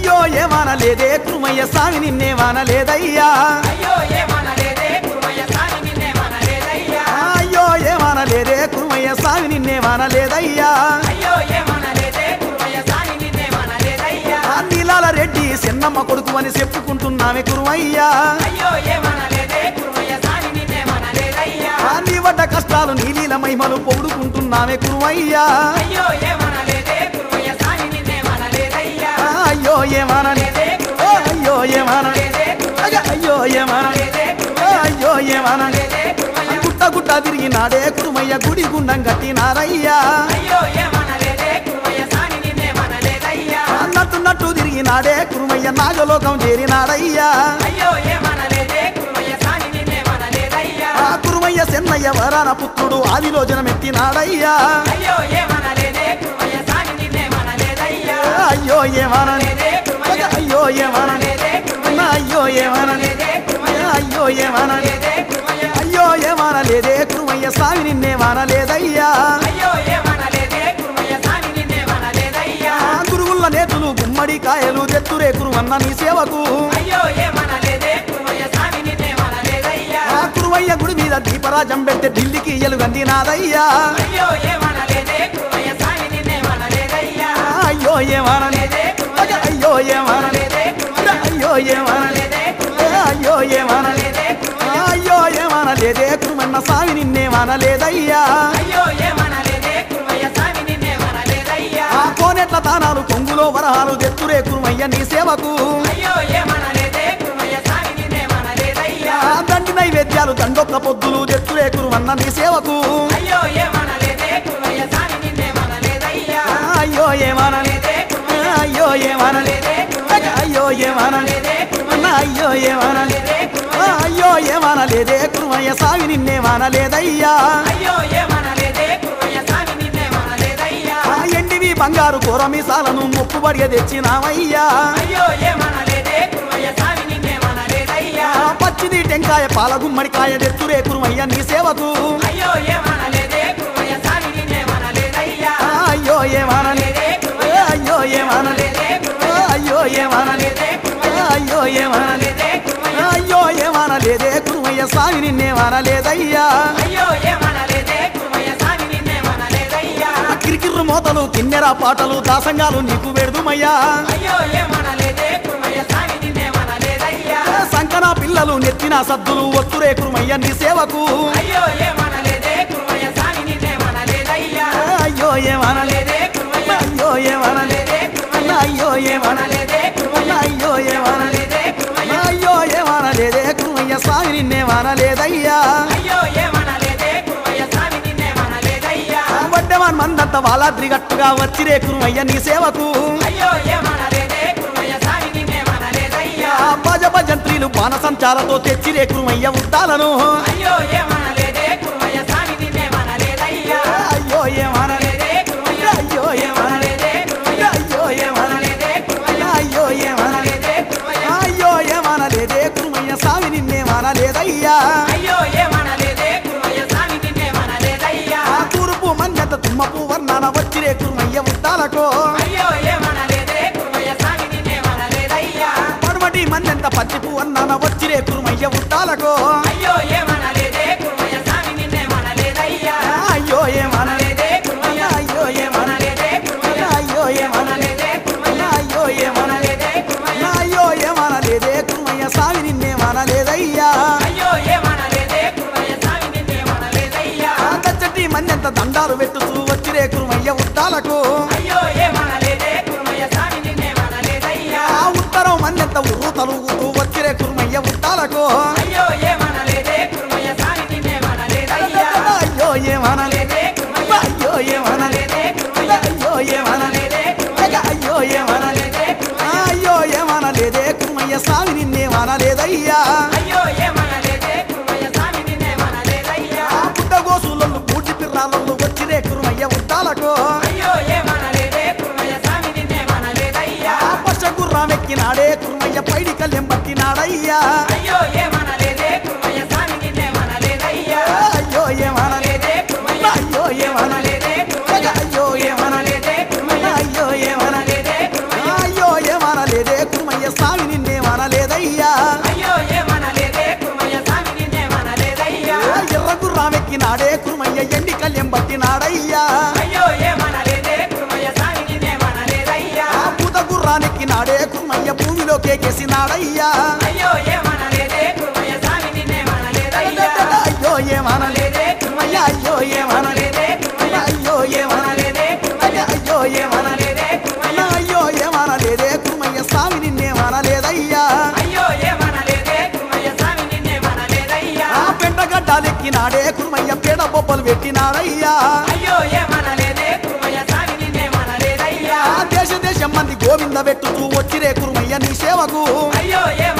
అయ్యో ఏమనలేదే కురుమయ్య స్వామి నిన్నేమనలేదయ్యా అయ్యో ఏమనలేదే కురుమయ్య స్వామి నిన్నేమనలేదయ్యా అయ్యో ఏమనలేదే కురుమయ్య స్వామి నిన్నేమనలేదయ్యా అయ్యో ఏమనలేదే కురుమయ్య స్వామి నిన్నేమనలేదయ్యా ఆ నీలాల రెడ్డి చిన్నమ్మ కొడుకు అని చెప్పుకుంటున్నామే కురుమయ్యా అయ్యో ఏమనలేదే కురుమయ్య స్వామి నిన్నేమనలేదయ్యా ఆ నీ వడ్డ కష్టాలు నీలీల మహిమలు పొగుడుకుంటున్నామే కురుమయ్యా అయ్యో ఏమనలేదే కురుమయ్య స్వామి నిన్నేమనలేదయ్యా ఆ అయ్యో ఏమనలేదే ఓ అయ్యో ఏమనలేదే అయ్య అయ్యో ఏమనలేదే ఓ అయ్యో ఏమనలేదే గుట్ట గుట్ట తిరిగినాడే కురుమయ్య గుడి గుండం కట్టినారయ్యా అయ్యో ఏమనలేదే కురుమయ్య స్వామి నిన్నేమనలేదయ్యా అన్నట్టున్నట్టు తిరిగినాడే కురుమయ్య నాగలోకం చేరినాడయ్యా అయ్యో ఏమనలేదే కురుమయ్య స్వామి నిన్నేమనలేదయ్యా ఆ కురుమయ్య చెన్నయ్య వరాన పుత్రుడు ఆదిలో జనమెత్తినాడయ్యా అయ్యో ఏమనలేదే కురుమయ్య స్వామి నిన్నేమనలేదయ్యా అయ్యో ఏమనలేదే కురుమయ్య అయ్యో ఏమనలేదే కురుమయ్య అయ్యో ఏమనలేదే కురుమయ్య అయ్యో ఏమనలేదే కురుమయ్య అయ్యో ఏమనలేదే కురుమయ్య స్వామి నిన్నేమనలేదయ్యా అయ్యో ఏమనలేదే కురుమయ్య స్వామి నిన్నేమనలేదయ్యా ఆ గురుగుల నేతులు గుమ్మడి కాయలు తెత్తురే కురుమన్న నీ సేవకు అయ్యో ఏమనలేదే కురుమయ్య స్వామి నిన్నేమనలేదయ్యా ఆ కురుమయ్య గుడి మీద దీపరాజం పెడితే ఢిల్లీకి ఎలుగందినాదయ్యా అయ్యో ఏమనలేదే కురుమయ్య స్వామి నిన్నేమనలేదయ్యా అయ్యో ఏమనలేదే అయ్యో ఏమనలేదే అయ్యో ఏమనలేదే అయ్యో ఏమనలేదే అయ్యో ఏమనలేదే కురుమన్న స్వామి నిన్నేమనలేదయ్యా అయ్యో ఏమనలేదే కురుమయ్య స్వామి నిన్నేమనలేదయ్యా ఆ కోనెట్ల తానాలు కొంగులో వరహాలు తెత్తురే కురుమయ్య నీ సేవకు అయ్యో ఏమనలేదే కురుమయ్య స్వామి నిన్నేమనలేదయ్యా ఆ దండి నైవేద్యాలు దండొక్క పొద్దులు తెత్తురే కురుమన్న నీ సేవకు అయ్యో ఏమనలేదే కురుమయ్య స్వామి నిన్నేమనలేదయ్యా అయ్యో ఏమనలేదే అయ్యో ఏమనలేదే అయ్యో ఏమనలేదే అయ్యో ఏమనలేదే అయ్యో ఏమనలేదే కురుమయ్య స్వామి నిన్నేమనలేదయ్యా అయ్యో ఏమనలేదే కురుమయ్య స్వామి నిన్నేమనలేదయ్యా ఆ ఎండివి బంగారు కూరమిసాలను మొక్కుబడిగా తెచ్చినావయ్యా అయ్యో ఏమనలేదే కురుమయ్య స్వామి నిన్నేమనలేదయ్యా ఆ పచ్చిది టెంకాయ పాల గుమ్మడికాయ తెత్తురే కురుమయ్య నీ సేవకు అయ్యో ఏమనలేదే కురుమయ్య స్వామి నిన్నేమనలేదయ్యా ఆ అయ్యో ఏమనలేదే అయ్యో ఏమనలేదే అయ్యో ఏమనలేదే అయ్యో ఏమనలేదే అయ్యో ఏమనలేదే కురుమయ్య స్వామి నిన్నేమనలేదయ్యా అయ్యో ఏమనలేదే కురుమయ్య స్వామి నిన్నేమనలేదయ్యా ఆ కిరికిర్రు మోతలు కిన్నెర పాటలు దాసంగాలు నీకు వెడుదుమయ్యా అయ్యో ఏమనలేదే కురుమయ్య స్వామి నిన్నేమనలేదయ్యా ఆ సంకన పిల్లలు నెత్తిన సద్దులు ఒత్తురే కురుమయ్య నీ సేవకు అయ్యో ఏమనలేదే కురుమయ్య స్వామి నిన్నేమనలేదయ్యా ఆ అయ్యో ఏమనలేదే కురుమయ్య అయ్యో ఏమనలేదే అయ్యో ఏమనలేదే అయ్యో ఏమనలేదే అయ్యో ఏమనలేదే కురుమయ్య స్వామి నిన్నేమనలేదయ్యా అయ్యో ఏమనలేదే కురుమయ్య స్వామి నిన్నేమనలేదయ్యా ఆ వడ్డెవాన్ మందంత వాలాద్రి గట్టుగా వచ్చిరే కురుమయ్య నీ సేవకు అయ్యో ఏమనలేదే కురుమయ్య స్వామి నిన్నేమనలేదయ్యా ఆ భజ భజంత్రీలు బాణసంచాలతో తెచ్చిరే కురుమయ్య ఉద్దాలను అయ్యో ఏమనలేదే కురుమయ్య స్వామి నిన్నేమనలేదయ్యా అయ్యో ఏమనలేదే కురుమయ్య అయ్యో ఏమనలేదే అయ్యో ఏమనలేదే అయ్యో ఏమనలేదే అయ్యో ఏమనలేదే కురుమయ్య స్వామి నిన్నేమనలేదయ్యా అయ్యో ఏమనలేదే కురుమయ్య స్వామి నిన్నేమనలేదయ్యా ఆ తూర్పు మందెంత తుమ్మపు వర్ణన వచ్చిరే కురుమయ్య ఉద్దాలకు అయ్యో ఏమనలేదే కురుమయ్య స్వామి నిన్నేమనలేదయ్యా పడమటి మందెంత పచ్చిపు వర్ణన వచ్చిరే కురుమయ్య ఉద్దాలకు అయ్యో ఏమనలేదే కురుమయ్య స్వామి నిన్నేమనలేదయ్యా అయ్యో ఏమనలేదే అయ్యో ఏమనలేదే అయ్యో ఏమనలేదే అయ్యో ఏమనలేదే అయ్యో ఏమనలేదే కురుమయ్య స్వామి నిన్నేమనలేదయ్యా అయ్యో ఏమనలేదే కురుమయ్య స్వామి నిన్నేమనలేదయ్యా ఆ తచ్చటి మందెంత దండాలు పెట్టుతూ వచ్చిరే కురుమయ్య ఉద్దాలకు అయ్యో ఏమనలేదే కురుమయ్య స్వామి నిన్నేమనలేదయ్యా ఆ ఉత్తరం మందెంత ఉర్రు తలుగుతూ వచ్చిరే కురుమయ్య ఉద్దాలకు అయ్యో ఏమనలేదే కురుమయ్య స్వామి నిన్నేమనలేదయ్యా అయ్యో ఏమనలేదే కురుమయ్య అయ్యో ఏమనలేదే అయ్యో ఏమనలేదే అయ్యో ఏమనలేదే అయ్యో ఏమనలేదే కురుమయ్య స్వామి నిన్నేమనలేదయ్యా అయ్యో ఏమనలేదే కురుమయ్య స్వామి నిన్నేమనలేదయ్యా ఆ పుట్టగోసులను పూటి పిర్రాళ్ళు వచ్చిరే కురుమయ్య ఉద్దాలకు అయ్యో ఏమనలేదే కురుమయ్య స్వామి నిన్నేమనలేదయ్యా ఆ పచ్చ గుర్రామెక్కినాడే కురుమయ్య పైడి కళ్యం పట్టినాడయ్యా అయ్యో ఏమనలేదే కురుమయ్య స్వామి నిన్నేమనలేదయ్యా అయ్యో ఏమనలేదే అయ్యో ఏమనలేదే అయ్యో ఏమనలేదే అయ్యో ఏమనలేదే అయ్యో ఏమనలేదే స్వామి నిన్నే మనలేదయ్యా అయ్యో ఏమనలేదే కురుమయ్య స్వామి నిన్నేమనలేదయ్యా ఎర్ర గుర్రామెక్కినాడే కురుమయ్య ఎండి కళ్యం పట్టినాడయ్యా అయ్యో ఏమనలేదే కురుమయ్య స్వామి నిన్నేమనలేదయ్యా ఆ పూత గుర్రానెక్కినాడే కురుమయ్య భూమిలోకి ఎగేసినాడయ్యా అయ్యో ఏమనలేదే కురుమయ్య స్వామి నిన్నేమనలేదయ్యా అయ్యో ఏమనలే లేదే కురుమయ్య అయ్యో ఏమనలే లేదే కురుమయ్య అయ్యో ఏమనలే లేదే కురుమయ్య అయ్యో ఏమనలే లేదే కురుమయ్య అయ్యో ఏమనలేదే కురుమయ్య స్వామి నిన్నే మనలేదయ్యా అయ్యో ఏమనలేదే కురుమయ్య స్వామి నిన్నేమనలేదయ్యా ఆ పెండగడ్డాలెక్కినాడే కురుమయ్య పేడ బొబ్బలు పెట్టినాడయ్యా అయ్యో ఏమనలేదే కురుమయ్య స్వామి నిన్నేమనలేదయ్యా ఆ దేశ దేశం మంది గోవింద పెట్టుతూ వచ్చిరే కురుమయ్య నీ సేవకు అయ్యో ఏమనలేదే